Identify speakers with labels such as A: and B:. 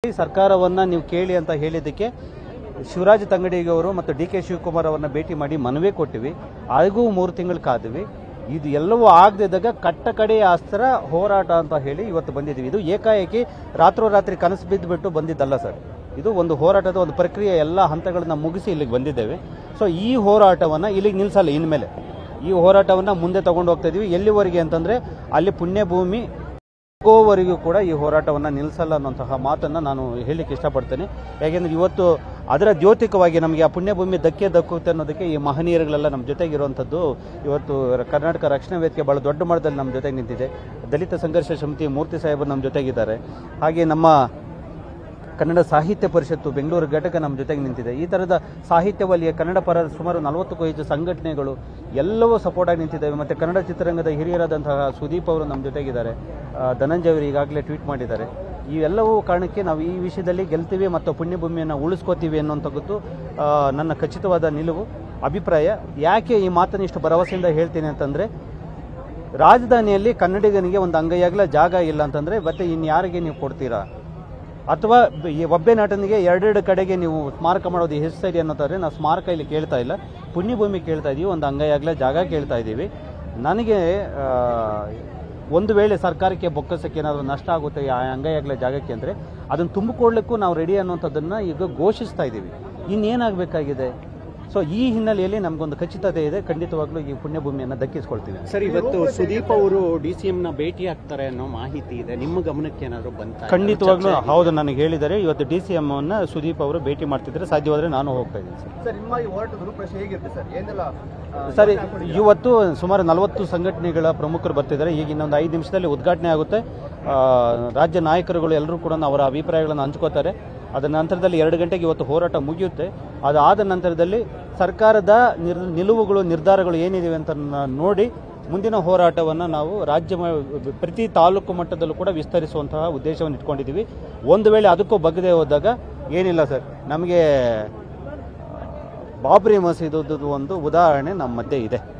A: ಸರ್ಕಾರವನ್ನ ನೀವು ಕೇಳಿ ಅಂತ ಹೇಳಿದ್ದಕ್ಕೆ ಶಿವರಾಜ್ ತಂಗಡಿಗೆ ಅವರು ಮತ್ತು ಡಿ ಕೆ ಶಿವಕುಮಾರ್ ಅವರನ್ನ ಭೇಟಿ ಮಾಡಿ ಮನವಿ ಕೊಟ್ಟಿವಿ ಅದಗೂ ಮೂರು ತಿಂಗಳು ಕಾದ್ವಿ ಇದು ಎಲ್ಲವೂ ಆಗದಿದ್ದಾಗ ಕಟ್ಟ ಕಡೆಯ ಅಸ್ತ್ರ ಹೋರಾಟ ಅಂತ ಹೇಳಿ ಇವತ್ತು ಬಂದಿದ್ದೀವಿ ಇದು ಏಕಾಏಕಿ ರಾತ್ರೋರಾತ್ರಿ ಕನಸು ಬಿದ್ದುಬಿಟ್ಟು ಬಂದಿದ್ದಲ್ಲ ಸರ್ ಇದು ಒಂದು ಹೋರಾಟದ ಒಂದು ಪ್ರಕ್ರಿಯೆ ಎಲ್ಲ ಹಂತಗಳನ್ನ ಮುಗಿಸಿ ಇಲ್ಲಿಗೆ ಬಂದಿದ್ದೇವೆ ಸೊ ಈ ಹೋರಾಟವನ್ನು ಇಲ್ಲಿಗೆ ನಿಲ್ಲಿಸಲ್ಲ ಇನ್ಮೇಲೆ ಈ ಹೋರಾಟವನ್ನು ಮುಂದೆ ತಗೊಂಡು ಹೋಗ್ತಾ ಇದೀವಿ ಎಲ್ಲಿವರೆಗೆ ಅಂತಂದ್ರೆ ಅಲ್ಲಿ ಪುಣ್ಯಭೂಮಿ ಹೋಗೋವರೆಗೂ ಕೂಡ ಈ ಹೋರಾಟವನ್ನು ನಿಲ್ಲಿಸಲ್ಲ ಅನ್ನುವಂತಹ ಮಾತನ್ನು ನಾನು ಹೇಳಲಿಕ್ಕೆ ಇಷ್ಟಪಡ್ತೇನೆ ಯಾಕೆಂದ್ರೆ ಇವತ್ತು ಅದರ ದ್ಯೋತಿಕವಾಗಿ ನಮಗೆ ಆ ಪುಣ್ಯಭೂಮಿ ಧಕ್ಕೆ ದಕ್ಕುತ್ತೆ ಅನ್ನೋದಕ್ಕೆ ಈ ಮಹನೀಯರುಗಳೆಲ್ಲ ನಮ್ಮ ಜೊತೆಗಿರುವಂಥದ್ದು ಇವತ್ತು ಕರ್ನಾಟಕ ರಕ್ಷಣಾ ವೇದಿಕೆ ಬಹಳ ದೊಡ್ಡ ಮಟ್ಟದಲ್ಲಿ ನಮ್ಮ ಜೊತೆಗೆ ನಿಂತಿದೆ ದಲಿತ ಸಂಘರ್ಷ ಸಮಿತಿ ಮೂರ್ತಿ ಸಾಹೇಬರು ನಮ್ಮ ಜೊತೆಗಿದ್ದಾರೆ ಹಾಗೆ ನಮ್ಮ ಕನ್ನಡ ಸಾಹಿತ್ಯ ಪರಿಷತ್ತು ಬೆಂಗಳೂರು ಘಟಕ ನಮ್ಮ ಜೊತೆಗೆ ನಿಂತಿದೆ ಈ ಥರದ ಸಾಹಿತ್ಯ ವಲಯ ಕನ್ನಡ ಪರ ಸುಮಾರು ನಲವತ್ತಕ್ಕೂ ಹೆಚ್ಚು ಸಂಘಟನೆಗಳು ಎಲ್ಲವೂ ಸಪೋರ್ಟ್ ಆಗಿ ನಿಂತಿದ್ದಾವೆ ಮತ್ತು ಕನ್ನಡ ಚಿತ್ರರಂಗದ ಹಿರಿಯರಾದಂತಹ ಸುದೀಪ್ ಅವರು ನಮ್ಮ ಜೊತೆಗಿದ್ದಾರೆ ಆ, ಧನಂಜಯ ಅವರು ಈಗಾಗಲೇ ಟ್ವೀಟ್ ಮಾಡಿದ್ದಾರೆ ಇವೆಲ್ಲವೂ ಕಾರಣಕ್ಕೆ ನಾವು ಈ ವಿಷಯದಲ್ಲಿ ಗೆಲ್ತೀವಿ ಮತ್ತು ಪುಣ್ಯಭೂಮಿಯನ್ನು ಉಳಿಸ್ಕೋತೀವಿ ಅನ್ನುವಂಥದ್ದು ಆ, ನನ್ನ ಖಚಿತವಾದ ನಿಲುವು ಅಭಿಪ್ರಾಯ ಯಾಕೆ ಈ ಮಾತನ್ನು ಇಷ್ಟು ಭರವಸೆಯಿಂದ ಹೇಳ್ತೀನಿ ಅಂತಂದರೆ ರಾಜಧಾನಿಯಲ್ಲಿ ಕನ್ನಡಿಗನಿಗೆ ಒಂದು ಅಂಗೈಯಾಗಲ ಜಾಗ ಇಲ್ಲ ಅಂತಂದರೆ ಮತ್ತೆ ಇನ್ಯಾರಿಗೆ ನೀವು ಕೊಡ್ತೀರಾ ಅಥವಾ ಬ- ಈ ಒಬ್ಬೆ ನಟನಿಗೆ ಎರಡೆರಡು ಕಡೆಗೆ ನೀವು ಸ್ಮಾರಕ ಮಾಡೋದು ಎಷ್ಟು ಸರಿ ಅನ್ನೋದಾದ್ರೆ ನಾವು ಸ್ಮಾರಕ ಇಲ್ಲಿ ಕೇಳ್ತಾ ಇಲ್ಲ ಪುಣ್ಯಭೂಮಿ ಕೇಳ್ತಾ ಇದೀವಿ ಒಂದು ಅಂಗೈಯಾಗಲೇ ಜಾಗ ಕೇಳ್ತಾ ಇದ್ದೀವಿ ನನಗೆ ಆ, ಒಂದು ವೇಳೆ ಸರ್ಕಾರಕ್ಕೆ ಬೊಕ್ಕಸಕ್ಕೆ ಏನಾದರೂ ನಷ್ಟ ಆಗುತ್ತೆ ಆ ಅಂಗೈಯಾಗಲೇ ಜಾಗಕ್ಕೆ ಅಂದರೆ ಅದನ್ನು ತುಂಬಿಕೊಳ್ಳಿಕ್ಕೂ ನಾವು ರೆಡಿ ಅನ್ನೋಂಥದ್ದನ್ನು ಈಗ ಘೋಷಿಸ್ತಾ ಇದ್ದೀವಿ ಇನ್ನೇನಾಗಬೇಕಾಗಿದೆ ಸೊ ಈ ಹಿನ್ನೆಲೆಯಲ್ಲಿ ನಮಗೊಂದು ಖಚಿತತೆ ಇದೆ ಖಂಡಿತವಾಗ್ಲೂ ಈ ಪುಣ್ಯಭೂಮಿಯನ್ನು ದಕ್ಕಿಸ್ಕೊಳ್ತೀವಿ
B: ಸರ್ ಇವತ್ತು ಸುದೀಪ್ ಅವರು ಡಿ ಸಿ ನ ಭೇಟಿ ಆಗ್ತಾರೆ ಅನ್ನೋ ಮಾಹಿತಿ ಇದೆ ನಿಮ್ಮ ಗಮನಕ್ಕೆ ಏನಾದ್ರು ಬಂತ
A: ಖಂಡಿತವಾಗ್ಲೂ ಹೌದು ನನಗೆ ಹೇಳಿದ್ದಾರೆ ಇವತ್ತು ಡಿ ಸಿ ಎಂ ಅನ್ನ ಸುದೀಪ್ ಅವರು ಭೇಟಿ ಮಾಡ್ತಿದ್ರೆ ಸಾಧ್ಯವಾದರೆ ನಾನು ಹೋಗ್ತಾ ಇದ್ದೀನಿ ಸರ್
C: ಸರ್ ನಿಮ್ಮ ಈ ಹೋರಾಟದ ರೂಪರೇಷೆ ಹೇಗಿರುತ್ತೆ ಸರ್ ಏನೆಲ್ಲ ಆ,
A: ಸರಿ ಇವತ್ತು ಸುಮಾರು ನಲವತ್ತು ಸಂಘಟನೆಗಳ ಪ್ರಮುಖರು ಬರ್ತಿದ್ದಾರೆ ಈಗ ಇನ್ನೊಂದು ಐದು ನಿಮಿಷದಲ್ಲಿ ಉದ್ಘಾಟನೆ ಆಗುತ್ತೆ ಆ, ರಾಜ್ಯ ನಾಯಕರುಗಳು ಎಲ್ಲರೂ ಕೂಡ ಅವರ ಅಭಿಪ್ರಾಯಗಳನ್ನು ಹಂಚ್ಕೋತಾರೆ ಅದರ ನಂತರದಲ್ಲಿ ಎರಡು ಗಂಟೆಗೆ ಇವತ್ತು ಹೋರಾಟ ಮುಗಿಯುತ್ತೆ ಅದಾದ ನಂತರದಲ್ಲಿ ಸರ್ಕಾರದ ನಿರ್ ನಿಲುವುಗಳು ನಿರ್ಧಾರಗಳು ಏನಿದೆ ಅಂತ ನ- ನೋಡಿ ಮುಂದಿನ ಹೋರಾಟವನ್ನು ನಾವು ರಾಜ್ಯ ಮ- ಪ್ರತಿ ತಾಲೂಕು ಮಟ್ಟದಲ್ಲೂ ಕೂಡ ವಿಸ್ತರಿಸುವಂತಹ ಉದ್ದೇಶವನ್ನು ಇಟ್ಕೊಂಡಿದ್ದೀವಿ ಒಂದು ವೇಳೆ ಅದಕ್ಕೂ ಬಗ್ಗದೆ ಹೋದಾಗ ಏನಿಲ್ಲ ಸರ್ ನಮಗೆ ಬಾಬ್ರಿ ಮಸೀದು ಒಂದು ಉದಾಹರಣೆ ನಮ್ಮ ಮಧ್ಯೆ ಇದೆ